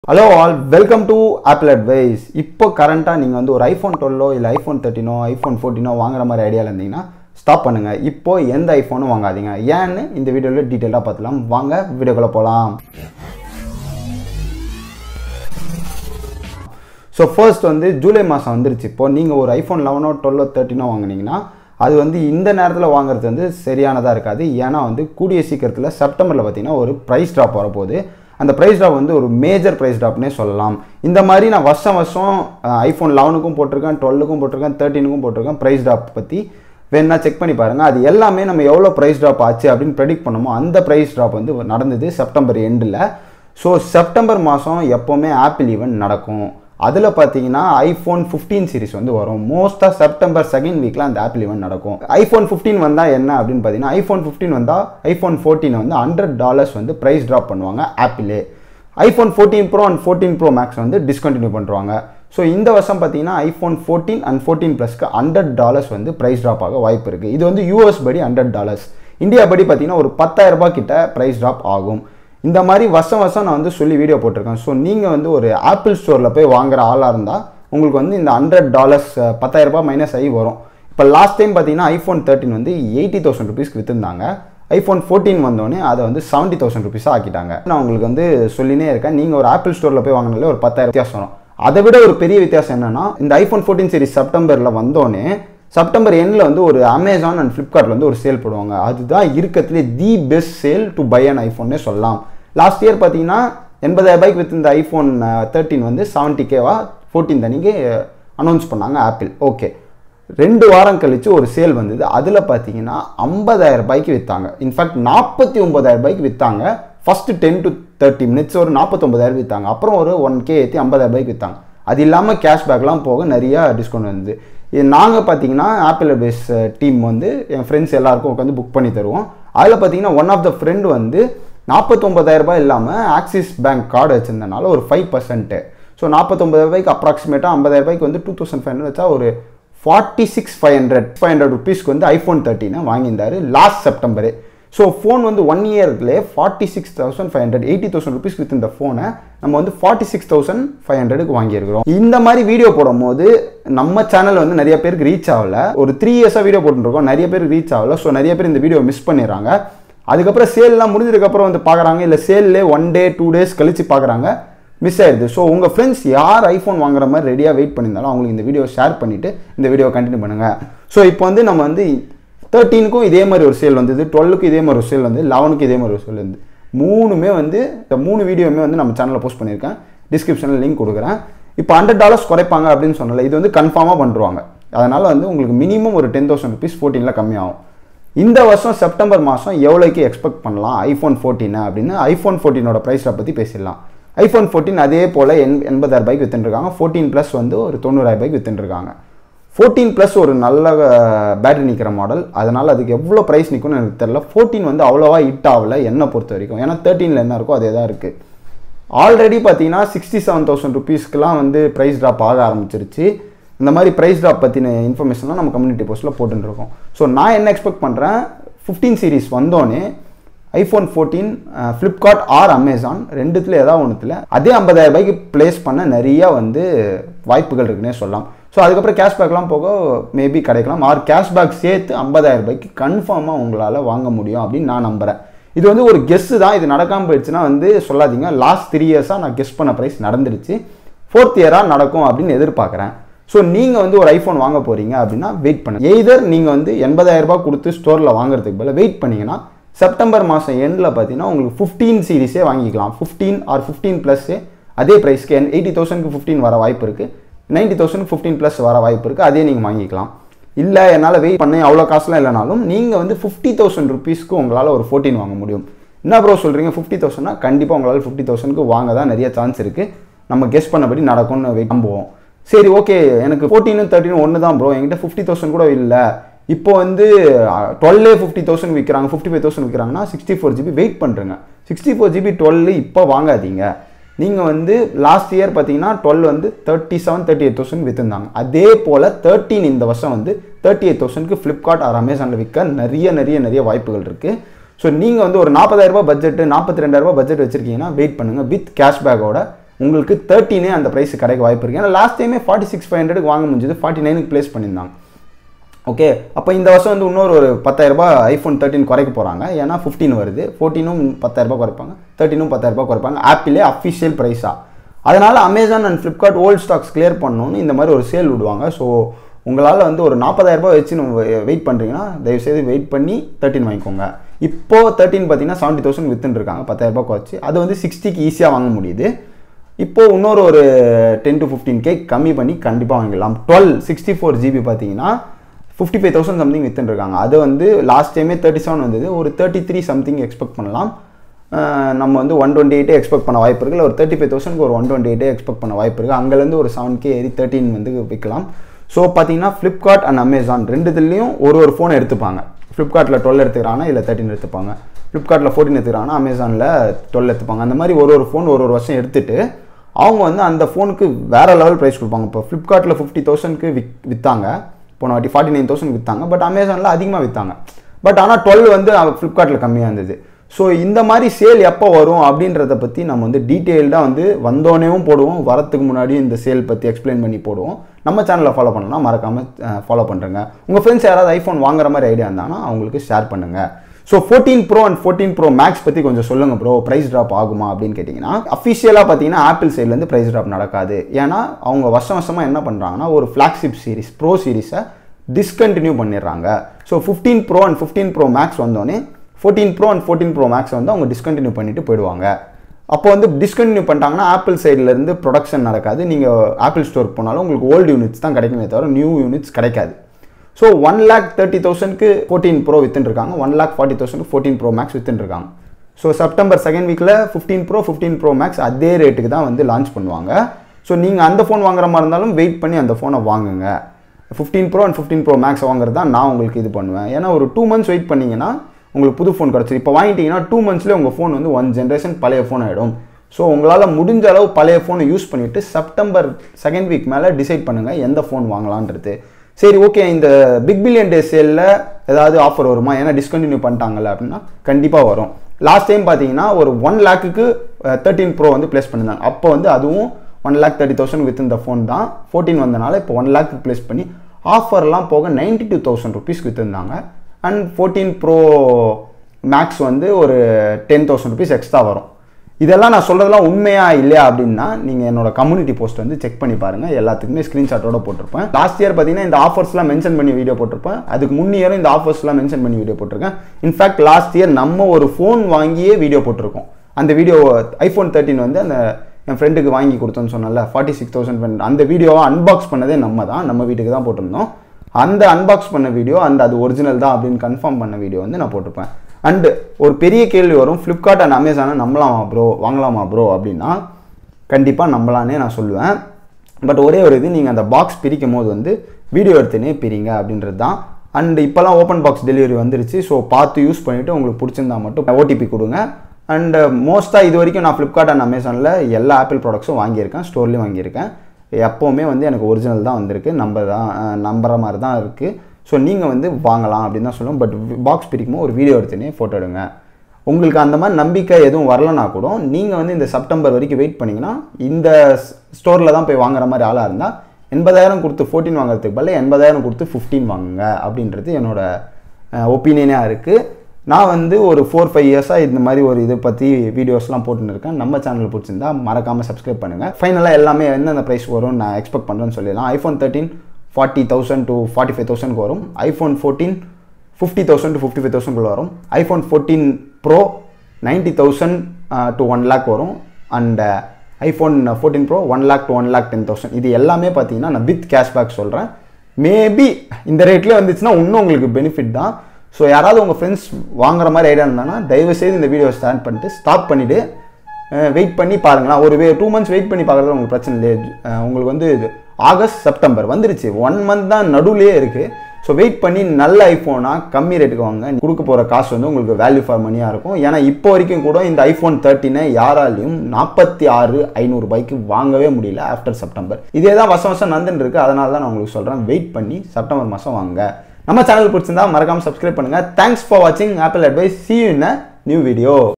hello all welcome to Apple advice இப்போ கரண்ட்டாக நீங்கள் வந்து ஒரு ஐஃபோன் டுவெல்லோ இல்லை ஐஃபோன் தேர்ட்டினோ ஐஃபோன் ஃபோர்ட்டினோ வாங்குற மாதிரி ஐடியாவில் இருந்தீங்கன்னா ஸ்டாப் பண்ணுங்கள் இப்போ எந்த ஐஃபோனும் வாங்காதீங்க ஏன்னு இந்த வீடியோவில் டீட்டெயிலாக பார்த்துலாம் வாங்க வீடியோக்குள்ளே போகலாம் ஸோ ஃபர்ஸ்ட் வந்து ஜூலை மாதம் வந்துருச்சு இப்போ நீங்கள் ஒரு ஐஃபோன் லெவனோ டுவெல்லோ தேர்ட்டினோ வாங்குனீங்கன்னா அது வந்து இந்த நேரத்தில் வாங்குறது வந்து சரியானதாக இருக்காது ஏன்னா வந்து கூடிய சீக்கிரத்தில் செப்டம்பரில் பார்த்தீங்கன்னா ஒரு ப்ரைஸ் ட்ராப் வரப்போகுது அந்த ப்ரைஸ் ட்ராப் வந்து ஒரு மேஜர் ப்ரைஸ் ட்ராப்னே சொல்லலாம் இந்த மாதிரி நான் வருஷம் வருஷம் ஐஃபோன் லெவனுக்கும் போட்டிருக்கேன் டுவெல்லுக்கும் போட்டிருக்கேன் தேர்ட்டினுக்கும் போட்டிருக்கேன் ப்ரைஸ் ட்ராப் பற்றி வேணா செக் பண்ணி பாருங்கள் அது எல்லாமே நம்ம எவ்வளோ ப்ரைஸ் ட்ராப் ஆச்சு அப்படின்னு ப்ரெடிக்ட் பண்ணமோ அந்த ப்ரைஸ் ட்ராப் வந்து நடந்தது செப்டம்பர் எண்டில் ஸோ செப்டம்பர் மாதம் எப்போவுமே ஆப்பிள் ஈவெண்ட் நடக்கும் அதில் பார்த்தீங்கன்னா ஐஃபோன் ஃபிஃப்டீன் சீரிஸ் வந்து வரும் மோஸ்ட்டாக செப்டம்பர் செகண்ட் வீக்கில் அந்த ஆப்பிள் ஈவெண்ட் நடக்கும் ஐஃபோன் ஃபிஃப்டீன் வந்தால் என்ன அப்படின்னு பார்த்தீங்கன்னா ஐஃபோன் ஃபிஃப்டீன் வந்தால் ஐஃபோன் ஃபோர்டீன் வந்து ஹண்ட்ரட் டாலர்ஸ் வந்து ப்ரைஸ் ட்ராப் பண்ணுவாங்க ஆப்பிளே iPhone fourteen pro and fourteen bro maths வந்து டிஸ்கண்டினியூ பண்ணுறாங்க ஸோ இந்த வருஷம் பார்த்தீங்கன்னா ஐஃபோன் ஃபோர்டீன் அண்ட் ஃபோர்டீன் ப்ளஸ்க்கு ஹண்ட்ரட் டாலர்ஸ் வந்து ப்ரைஸ் ட்ராப் ஆக வாய்ப்பு இருக்குது இது வந்து யூஎஸ் படி ஹண்ட்ரட் டாலர்ஸ் இந்தியா படி பார்த்தீங்கன்னா ஒரு பத்தாயிரம் ரூபாய் கிட்ட ப்ரைஸ் ட்ராப் ஆகும் இந்த மாதிரி வருஷம் வருஷம் நான் வந்து சொல்லி வீடியோ போட்டிருக்கேன் ஸோ நீங்கள் வந்து ஒரு ஆப்பிள் ஸ்டோரில் போய் வாங்குற ஆளாக இருந்தால் உங்களுக்கு வந்து இந்த ஹண்ட்ரட் டாலர்ஸ் பத்தாயிரம் ரூபாய் மைனஸ் ஆகி வரும் இப்போ லாஸ்ட் டைம் பார்த்தீங்கன்னா ஐஃபோன் தேர்ட்டின் வந்து எயிட்டி தௌசண்ட் ருபீஸ்க்கு விற்றுருந்தாங்க ஐஃபோன் ஃபோர்டீன் வந்தோடனே அதை வந்து செவன்ட்டி தௌசண்ட் ருபீஸாக ஆக்கிட்டாங்க நான் உங்களுக்கு வந்து சொல்லினே இருக்கேன் நீங்கள் ஒரு ஆப்பிள் ஸ்டோரில் போய் வாங்கினாலே ஒரு பத்தாயிரம் வித்தியாசம் வரும் அதை விட ஒரு பெரிய வித்தியாசம் என்னன்னா இந்த ஐஃபோன் ஃபோர்டீன் சீரிஸ் செப்டம்பரில் வந்தோடனே செப்டம்பர் எண்ணில் வந்து ஒரு அமேசான் அண்ட் ஃப்ளிப்கார்ட்டில் வந்து ஒரு சேல் போடுவாங்க அதுதான் இருக்கத்துலேயே the best sale to buy an ஐஃபோன்னே சொல்லலாம் லாஸ்ட் இயர் பார்த்தீங்கன்னா எண்பதாயிரம் ரூபாய்க்கு வித் இந்த ஐஃபோன் தேர்ட்டின் வந்து செவன்ட்டி கேவா ஃபோர்டீன் தனிக்கு அனௌன்ஸ் பண்ணாங்க ஆப்பிள் ஓகே ரெண்டு வாரம் கழித்து ஒரு சேல் வந்தது அதில் பார்த்தீங்கன்னா ஐம்பதாயிரம் ரூபாய்க்கு விற்றாங்க இன்ஃபேக்ட் நாற்பத்தி ஒம்பதாயிரம் ரூபாய்க்கு விற்றாங்க first ten to thirty minutes ஒரு நாற்பத்தொம்பதாயிரம் விற்றாங்க அப்புறம் ஒரு ஒன் கே ஏற்றி ஐம்பதாயிரம் ரூபாய்க்கு விற்றாங்க அது இல்லாமல் கேஷ்பேக்லாம் போக நிறையா டிஸ்கவுண்ட் வந்தது இது நாங்கள் பார்த்தீங்கன்னா ஆப்பிள் பேஸ் டீம் வந்து என் ஃப்ரெண்ட்ஸ் எல்லாருக்கும் உட்காந்து புக் பண்ணி தருவோம் அதில் பார்த்தீங்கன்னா ஒன் ஆஃப் த ஃப்ரெண்டு வந்து நாற்பத்தொம்பதாயிரம் ரூபாய் இல்லாமல் ஆக்சிஸ் பேங்க் கார்டு வச்சிருந்தனால ஒரு ஃபைவ் பர்சன்ட்டு ஸோ நாற்பத்தொம்பது ரூபாய்க்கு அப்ராக்சிமேட்டாக ஐம்பதாயிரம் ரூபாய்க்கு வந்து டூ தௌசண்ட் ஃபைவ் ஹண்ட்ரட் வச்சா ஒரு forty six five hundred five hundred ருபீஸ்க்கு வந்து ஐஃபோன் தேர்ட்டினை வாங்கியிருந்தாரு லாஸ்ட் செப்டம்பரு ஸோ ஃபோன் வந்து ஒன் இயர்லேயே forty six thousand five hundred eighty thousand rupees with இந்த ஃபோனை நம்ம வந்து ஃபார்ட்டி சிக்ஸ் தௌசண்ட் ஃபைவ் ஹண்ட்ரடுக்கு வாங்கியிருக்கிறோம் இந்த மாதிரி வீடியோ போடும்போது நம்ம சேனல் வந்து நிறைய பேருக்கு ரீச் ஆகல ஒரு த்ரீ இயர்ஸாக வீடியோ போட்டுருக்கோம் நிறைய பேருக்கு ரீச் ஆகல ஸோ நிறைய பேர் இந்த வீடியோ மிஸ் பண்ணிடுறாங்க அதுக்கப்புறம் சேல்லாம் முடிஞ்சதுக்கப்புறம் வந்து பார்க்குறாங்க இல்லை சேல்லே ஒன் டே டூ டேஸ் கழித்து பார்க்குறாங்க மிஸ் ஆயிடுது ஸோ உங்கள் ஃப்ரெண்ட்ஸ் யார் ஐஃபோன் வாங்குற மாதிரி ரெடியாக வெயிட் பண்ணியிருந்தாலும் அவங்களுக்கு இந்த வீடியோ ஷேர் பண்ணிவிட்டு இந்த வீடியோ கண்டினியூ பண்ணுங்கள் ஸோ இப்போ வந்து நம்ம வந்து தேர்ட்டீனுக்கும் இதே மாதிரி ஒரு சேல் வந்தது டுவெல்லுக்கும் இதே மாதிரி ஒரு சேல் வந்து லெவனுக்கு இதே மாதிரி ஒரு சேல் வந்து மூணுமே வந்து இந்த மூணு வீடியோவுமே வந்து நம்ம சேனலில் போஸ்ட் பண்ணியிருக்கேன் டிஸ்கிரிப்ஷனில் லிங்க் கொடுக்குறேன் இப்போ ஹண்ட்ரட் டாலர்ஸ் குறைப்பாங்க அப்படின்னு சொன்னல இது வந்து கன்ஃபார்மாக பண்ணுவாங்க அதனால் வந்து உங்களுக்கு மினிமம் ஒரு டென் தௌசண்ட் ருபீஸ் ஃபோர்டீனில் கம்மியாகும் இந்த வருஷம் செப்டம்பர் மாதம் எவ்வளோக்கு எக்ஸ்பெக்ட் பண்ணலாம் ஐஃபோன் ஃபோர்டீன் அப்படின்னு ஐஃபோன் ஃபோர்டீனோட ப்ரைஸை பற்றி பேசிடலாம் ஐஃபோன் ஃபோர்டீன் அதே போல் எண் எண்பதாயிரம் ரூபாய்க்கு வித்துட்டுருக்காங்க ஃபோர்டீன் ப்ளஸ் வந்து ஒரு தொண்ணூறாயிரம் ரூபாய்க்கு வித்துட்டுருக்காங்க ஃபோர்டீன் ப்ளஸ் ஒரு நல்ல பேட்டரி நிற்கிற மாடல் அதனால் அதுக்கு எவ்வளோ ப்ரைஸ் நிற்கும்னு எனக்கு தெரில ஃபோர்டீன் வந்து அவ்வளோவா ஹிட் ஆகல என்னை பொறுத்த வரைக்கும் ஏன்னா தேர்ட்டீனில் என்ன இருக்கோ அதே தான் இருக்குது ஆல்ரெடி பார்த்தீங்கன்னா சிக்ஸ்டி செவன் தௌசண்ட் ருபீஸ்க்குலாம் வந்து ப்ரைஸ் ட்ராப் ஆக ஆரம்பிச்சிருச்சு இந்த மாதிரி ப்ரைஸ் ட்ராப் பற்றின இன்ஃபர்மேஷன்லாம் நம்ம கம்யூனிட்டி போஸ்ட்டில் போட்டுருக்கோம் ஸோ நான் என்ன எக்ஸ்பெக்ட் பண்ணுறேன் ஃபிஃப்டீன் சீரீஸ் வந்தோடனே iPhone fourteen Flipkart or Amazon ரெண்டுத்துல ஏதாவது ஒன்றுத்தில் அதே ஐம்பதாயிரம் ரூபாய்க்கு ப்ளேஸ் பண்ண நிறையா வந்து வாய்ப்புகள் இருக்குன்னே சொல்லலாம் ஸோ அதுக்கப்புறம் கேஷ்பேக்லாம் போக மேபி கிடைக்கலாம் ஆர் கேஷ்பேக் சேர்த்து ஐம்பதாயிரம் ரூபாய்க்கு கன்ஃபார்மாக உங்களால் வாங்க முடியும் அப்படின்னு நான் நம்புகிறேன் இது வந்து ஒரு கெஸ்ஸு தான் இது நடக்காமல் போயிடுச்சுன்னா வந்து சொல்லாதீங்க லாஸ்ட் த்ரீ இயர்ஸாக நான் கெஸ் பண்ண ப்ரைஸ் நடந்துருச்சு ஃபோர்த் இயராக நடக்கும் அப்படின்னு எதிர்பார்க்குறேன் ஸோ நீங்கள் வந்து ஒரு ஐஃபோன் வாங்க போகிறீங்க அப்படின்னா வெயிட் பண்ணுங்க எய்தர் நீங்கள் வந்து எண்பதாயிரம் ரூபாய் கொடுத்து ஸ்டோரில் வாங்குறதுக்கு பதில் வெயிட் பண்ணிங்கன்னா செப்டம்பர் மாதம் எண்டில் பார்த்தீங்கன்னா உங்களுக்கு ஃபிஃப்டீன் சீரிஸே வாங்கிக்கலாம் ஃபிஃப்டீன் ஆர் ஃபிஃப்டீன் ப்ளஸ்ஸே அதே ப்ரைஸ்க்கு எயிட்டி தௌசண்ட்க்கு ஃபிஃப்டீன் வர வாய்ப்பு இருக்குது நைன்ட்டி தௌசண்ட் ஃபிஃப்டீன் ப்ளஸ் வர வாய்ப்பு இருக்குது அதே நீங்கள் வாங்கிக்கலாம் இல்லை என்னால் வெயிட் பண்ண அவ்வளோ காசுலாம் இல்லைனாலும் நீங்கள் வந்து ஃபிஃப்டி தௌசண்ட் ருபீஸ்க்கு உங்களால் ஒரு ஃபோர்டீன் வாங்க முடியும் என்ன ப்ரோ சொல்கிறீங்க ஃபிஃப்டி தௌசண்ட்னா கண்டிப்பாக உங்களால் ஃபிஃப்டி தௌசண்ட்க்கு வாங்க தான் நிறைய சான்ஸ் இருக்குது நம்ம கெஸ் பண்ணபடி நடக்கும்னு வெயிட் நம்புவோம் சரி ஓகே எனக்கு ஃபோர்டீனும் தேர்ட்டினும் ஒன்று தான் ப்ரோ என்கிட்ட ஃபிஃப்டி தௌசண்ட் கூட இல்லை இப்போ வந்து டுவெல்லே ஃபிஃப்டி தௌசண்ட் விற்கிறாங்க ஃபிஃப்டி ஃபைவ் தௌசண்ட் விற்கிறாங்கன்னா சிக்ஸ்டி ஃபோர் ஜிபி வெயிட் பண்ணுறேங்க சிக்ஸ்டி ஃபோர் ஜிபி டுவெல் இப்போ வாங்காதீங்க நீங்கள் வந்து லாஸ்ட் இயர் பார்த்தீங்கன்னா டுவெல் வந்து thirty seven thirty eight thousand விற்றுந்தாங்க அதே போல் தேர்ட்டின் இந்த வருஷம் வந்து தேர்ட்டி எயிட் தௌசண்ட்க்கு ஃப்ளிப்கார்ட் ஆர் அமேசானில் விற்க நிறைய நிறைய நிறைய வாய்ப்புகள் இருக்குது ஸோ நீங்கள் வந்து ஒரு நாற்பதாயிரரூபா பட்ஜெட் நாற்பத்தி ரெண்டாயிரரூபா பட்ஜெட் வச்சுருக்கீங்கன்னா வெயிட் பண்ணுங்கள் வித் கேஷ்பேக்கோட உங்களுக்கு தேர்ட்டினே அந்த ப்ரைஸ் கிடைக்க வாய்ப்பு இருக்குது ஏன்னா லாஸ்ட் டைமே ஃபார்ட்டி சிக்ஸ் ஃபைவ் ஹண்ட்ரடுக்கு வாங்க முடிஞ்சது ஃபார்ட்டி நைனுக்கு ப்ளேஸ் பண்ணியிருந்தாங்க ஓகே அப்போ இந்த வருஷம் வந்து இன்னொரு ஒரு பத்தாயிரரூபா ஐஃபோன் தேர்ட்டின் குறைக்க போகிறாங்க ஏன்னா ஃபிஃப்டீன் வருது ஃபோர்டீனும் பத்தாயிரரூபா குறைப்பாங்க தேர்ட்டினும் பத்தாயிரரூபா குறைப்பாங்க ஆப்பிளே அஃபிஷியல் ப்ரைஸாக அதனால் Amazon and Flipkart old stocks clear பண்ணணும்னு இந்த மாதிரி ஒரு சேல் விடுவாங்க ஸோ உங்களால் வந்து ஒரு நாற்பதாயிரரூபா வச்சு நம்ம வெயிட் பண்ணுறீங்கன்னா தயவுசெய்து வெயிட் பண்ணி தேர்ட்டின் வாங்கிக்கோங்க இப்போது தேர்ட்டின் பார்த்தீங்கன்னா செவன்ட்டி தௌசண்ட் வித்துன்னு இருக்காங்க பத்தாயிரரூபா குறைச்சி அது வந்து சிக்ஸ்டிக்கு ஈஸியாக வாங்க முடியுது இப்போ இன்னொரு ஒரு டென் டு ஃபிஃப்டீன் கே கம்மி பண்ணி கண்டிப்பாக வாங்கிடலாம் டுவெல் சிக்ஸ்டி ஃபோர் ஜிபி பார்த்தீங்கன்னா ஃபிஃப்டி ஃபைவ் தௌசண்ட் சம்திங் வித்துன்னு இருக்காங்க அது வந்து லாஸ்ட் டைமே தேர்ட்டி செவன் வந்தது ஒரு தேர்ட்டி த்ரீ சம்திங் எக்ஸ்பெக்ட் பண்ணலாம் அஹ் நம்ம வந்து ஒன் டுவெண்ட்டி எயிட்டே எக்ஸ்பெக்ட் பண்ண வாய்ப்பு இருக்குது ஒரு தேர்ட்டி ஃபைவ் தௌசண்ட்க்கு ஒரு ஒன் டுவெண்ட்டி எயிட்டே எக்ஸ்பெக்ட் பண்ண வாய்ப்பு இருக்குது அங்கேருந்து ஒரு செவன் கே ஏறி தேர்ட்டின் வந்து விற்கலாம் ஸோ பார்த்தீங்கன்னா ஃப்ளிப்கார்ட் அண்ட் அமேசான் ரெண்டுத்துலேயும் ஒரு ஒரு ஃபோன் எடுத்துப்பாங்க ஃப்ளிப்கார்ட்டில் டுவெல் எடுத்துக்கிறாங்கன்னா இல்லை தேர்ட்டின் எடுத்துப்பாங்க ஃப்ளிப்கார்ட்டில் ஃபோர்டீன் எடுத்துக்கிறாங்கன்னா அமேசானில் டுவெல் எடுத்துப்பாங்க அந்த மாதிரி ஒரு ஒரு ஃபோன் ஒரு ஒரு வருஷம் எடுத்துட்டு அவங்க வந்து அந்த ஃபோனுக்கு வேறு லெவல் ப்ரைஸ் கொடுப்பாங்க இப்போ ஃப்ளிப்கார்ட்டில் ஃபிஃப்டி தௌசண்ட்க்கு விக் விற்றாங்க போன வாட்டி ஃபார்ட்டி நைன் தௌசண்ட் விற்றாங்க பட் அமேசானில் அதிகமாக விற்றாங்க பட் ஆனால் டுவெல் வந்து ஃப்ளிப்கார்ட்டில் கம்மியாக இருந்தது ஸோ இந்த மாதிரி சேல் எப்போ வரும் அப்படின்றத பற்றி நம்ம வந்து டீட்டெயில்டாக வந்து வந்தோடனேவும் போடுவோம் வரத்துக்கு முன்னாடி இந்த சேல் பற்றி எக்ஸ்பிளைன் பண்ணி போடுவோம் நம்ம சேனலில் ஃபாலோ பண்ணலாம் மறக்காமல் ஃபாலோ பண்ணுறேங்க உங்கள் ஃப்ரெண்ட்ஸ் யாராவது ஐஃபோன் வாங்குற மாதிரி ஐடியா இருந்தாங்கன்னா அவங்களுக்கு ஷேர் பண்ணுங்கள் so fourteen pro and fourteen bro max பற்றி கொஞ்சம் சொல்லுங்கள் ப்ரோ ப்ரைஸ் ட்ராப் ஆகுமா அப்படின்னு கேட்டிங்கன்னா அஃபிஷியலாக பார்த்தீங்கன்னா ஆப்பிள் சைட்லேருந்து ப்ரைஸ் ட்ராப் நடக்காது ஏன்னா அவங்க வருஷம் வருஷமாக என்ன பண்ணுறாங்கன்னா ஒரு ஃப்ளாக்ஷிப் சீரிஸ் ப்ரோ சீரிஸை டிஸ்கண்டினியூ பண்ணிடுறாங்க so fifteen pro and fifteen pro max வந்தோடனே fourteen pro and fourteen bro maths வந்து அவங்க டிஸ்கண்டினியூ பண்ணிட்டு போயிடுவாங்க அப்போ வந்து டிஸ்கண்டினியூ பண்ணிட்டாங்கன்னா ஆப்பிள் சைட்லேருந்து ப்ரொடக்ஷன் நடக்காது நீங்கள் ஆப்பிள் ஸ்டோர் போனாலும் உங்களுக்கு ஓல்டு யூனிட்ஸ் தான் கிடைக்குமே தவிர நியூ யூனிட்ஸ் கிடைக்காது ஸோ ஒன் லேக் தேர்ட்டி தௌசண்ட்க்கு ஃபோர்டீன் ப்ரோ வித்துன்னு இருக்காங்க one lakh forty thousand fourteen bro max வித்துன்னு இருக்காங்க ஸோ செப்டம்பர் செகண்ட் வீக்கில் fifteen pro fifteen pro max அதே ரேட்டுக்கு தான் வந்து லான்ச் பண்ணுவாங்க ஸோ நீங்கள் அந்த ஃபோன் வாங்குற மாதிரி இருந்தாலும் வெயிட் பண்ணி அந்த ஃபோனை வாங்குங்க fifteen pro and fifteen pro max வாங்குறது தான் நான் உங்களுக்கு இது பண்ணுவேன் ஏன்னா ஒரு டூ மந்த்ஸ் வெயிட் பண்ணிங்கன்னா உங்களுக்கு புது ஃபோன் கிடச்சிரு இப்போ வாங்கிட்டீங்கன்னா டூ மந்த்ஸ்லேயே உங்கள் ஃபோன் வந்து ஒன் ஜென்ரேஷன் பழைய ஃபோன் ஆகிடும் ஸோ உங்களால் முடிஞ்ச அளவு பழைய ஃபோனை யூஸ் பண்ணிவிட்டு செப்டம்பர் செகண்ட் வீக் மேலே டிசைட் பண்ணுங்கள் எந்த ஃபோன் வாங்கலான்றது சரி ஓகே இந்த பிக் பில்லியன் டே சேலில் ஏதாவது ஆஃபர் வருமா ஏன்னா டிஸ்கண்டினியூ பண்ணிட்டாங்கல்ல அப்படின்னா கண்டிப்பாக வரும் லாஸ்ட் டைம் பார்த்தீங்கன்னா ஒரு ஒன் லேக்குக்கு தேர்ட்டின் ப்ரோ வந்து ப்ளேஸ் பண்ணியிருந்தாங்க அப்போ வந்து அதுவும் one lakh thirty thousand with இந்த ஃபோன் தான் ஃபோர்டீன் வந்தனால இப்போ ஒன் லேக் ப்ளேஸ் பண்ணி ஆஃபர்லாம் போக நைன்டி டூ தௌசண்ட் ருபீஸ் விற்றுருந்தாங்க அண்ட் ஃபோர்டீன் ப்ரோ மேக்ஸ் வந்து ஒரு டென் தௌசண்ட் ருபீஸ் எக்ஸ்ட்ரா வரும் இதெல்லாம் நான் சொல்கிறதெல்லாம் உண்மையா இல்லையா அப்படின்னா நீங்கள் என்னோட கம்யூனிட்டி போஸ்ட் வந்து செக் பண்ணி பாருங்கள் எல்லாத்துக்குமே ஸ்க்ரீன்ஷாட்டோட போட்டிருப்பேன் லாஸ்ட் இயர் பார்த்தீங்கன்னா இந்த ஆஃபர்ஸ்லாம் மென்ஷன் பண்ணி வீடியோ போட்டிருப்பேன் அதுக்கு முன் இயரும் இந்த ஆஃபர்ஸ்லாம் மென்ஷன் பண்ணி வீடியோ போட்டிருக்கேன் இன்ஃபேக்ட் லாஸ்ட் இயர் நம்ம ஒரு ஃபோன் வாங்கியே வீடியோ போட்டிருக்கோம் அந்த வீடியோ ஐஃபோன் தேர்ட்டின் வந்து அந்த என் ஃப்ரெண்டுக்கு வாங்கி கொடுத்தோன்னு சொன்னல ஃபார்ட்டி சிக்ஸ் தௌசண்ட் அந்த வீடியோவை அன்பாக்ஸ் பண்ணதே நம்ம தான் நம்ம வீட்டுக்கு தான் போட்டிருந்தோம் அந்த அன்பாக்ஸ் பண்ண வீடியோ அந்த அது ஒரிஜினல் தான் அப்படின்னு கன்ஃபார்ம் பண்ண வீடியோ வந்து நான் போட்டிருப்பேன் அண்டு ஒரு பெரிய கேள்வி வரும் ஃப்ளிப்கார்ட் அண்ட் அமேசானை நம்பலாமா ப்ரோ வாங்கலாமா ப்ரோ அப்படின்னா கண்டிப்பாக நம்பலான்னே நான் சொல்லுவேன் பட் ஒரே ஒரு இது நீங்கள் அந்த பாக்ஸ் பிரிக்கும் போது வந்து வீடியோ எடுத்துனே பிரிங்க அப்படின்றது தான் அண்ட் இப்போல்லாம் ஓப்பன் பாக்ஸ் டெலிவரி வந்துருச்சு ஸோ பார்த்து யூஸ் பண்ணிவிட்டு உங்களுக்கு பிடிச்சிருந்தா மட்டும் ஓடிபி கொடுங்க அண்ட் மோஸ்ட்டாக இது வரைக்கும் நான் ஃப்ளிப்கார்ட் அண்ட் அமேசானில் எல்லா ஆப்பிள் ப்ராடக்ட்ஸும் வாங்கியிருக்கேன் ஸ்டோர்லேயும் வாங்கியிருக்கேன் எப்போவுமே வந்து எனக்கு ஒரிஜினல் தான் வந்திருக்கு நம்ப தான் நம்புற மாதிரி தான் இருக்குது ஸோ நீங்கள் வந்து வாங்கலாம் அப்படின்னு தான் சொல்லுவோம் பட் பாக்ஸ் பிரிக்கும்போது ஒரு வீடியோ எடுத்துனே ஃபோட்டோ எடுங்க உங்களுக்கு அந்த மாதிரி நம்பிக்கை எதுவும் வரலனா கூட நீங்கள் வந்து இந்த செப்டம்பர் வரைக்கும் வெயிட் பண்ணிங்கன்னா இந்த ஸ்டோரில் தான் போய் வாங்குற மாதிரி ஆளாக இருந்தால் எண்பதாயிரம் கொடுத்து ஃபோர்டீன் வாங்குறதுக்கு பதில் எண்பதாயிரம் கொடுத்து ஃபிஃப்டீன் வாங்குங்க அப்படின்றது என்னோட ஒப்பீனியனாக இருக்குது நான் வந்து ஒரு ஃபோர் ஃபைவ் இயர்ஸாக இந்த மாதிரி ஒரு இதை பற்றி வீடியோஸ்லாம் போட்டுன்னு இருக்கேன் நம்ம சேனல் பிடிச்சிருந்தா மறக்காமல் சப்ஸ்கிரைப் பண்ணுங்கள் ஃபைனலாக எல்லாமே எந்தெந்த ப்ரைஸ் வரும் நான் எக்ஸ்பெக்ட் பண்ணுறேன்னு சொல்லிடலாம் iPhone thirteen forty thousand to forty five தௌசண்ட்க்கு வரும் iPhone fourteen fifty thousand to fifty five தௌசண்ட்குள்ள வரும் iPhone fourteen pro ninety thousand to one lakh வரும் and iPhone fourteen pro one lakh to one lakh ten thousand இது எல்லாமே பார்த்தீங்கன்னா நான் வித் கேஷ்பேக் சொல்கிறேன் மேபி இந்த ரேட்லேயே வந்துச்சுன்னா இன்னும் உங்களுக்கு பெனிஃபிட் தான் ஸோ யாராவது உங்கள் ஃப்ரெண்ட்ஸ் வாங்குற மாதிரி ஐடியா இருந்தாங்கன்னா தயவுசெய்து இந்த வீடியோ ஸ்டார்ட் பண்ணிட்டு ஸ்டாப் பண்ணிவிட்டு வெயிட் பண்ணி பாருங்களேன் ஒரு வே டூ மந்த்ஸ் வெயிட் பண்ணி பார்க்குறது உங்களுக்கு பிரச்சனை இல்லையே உங்களுக்கு வந்து ஆகஸ்ட் செப்டம்பர் வந்துருச்சு ஒன் மந்த் தான் நடுவுலேயே இருக்குது ஸோ வெயிட் பண்ணி நல்ல ஐஃபோனாக கம்மி ரேட்டுக்கு வாங்க கொடுக்க போகிற காசு வந்து உங்களுக்கு வேல்யூ ஃபார் மணியாக இருக்கும் ஏன்னா இப்போ வரைக்கும் கூட இந்த ஐஃபோன் தேர்ட்டினை யாராலையும் நாற்பத்தி ஆறு ஐநூறுபாய்க்கு வாங்கவே முடியல ஆஃப்டர் செப்டம்பர் இதே தான் வருஷம் வருஷம் நந்துன்னு இருக்குது அதனால தான் நான் உங்களுக்கு சொல்கிறேன் வெயிட் பண்ணி செப்டம்பர் மாதம் வாங்க நம்ம சேனல் பிடிச்சிருந்தா மறக்காமல் சப்ஸ்கிரைப் பண்ணுங்கள் தேங்க்ஸ் ஃபார் வாட்சிங் Apple advice see in a new video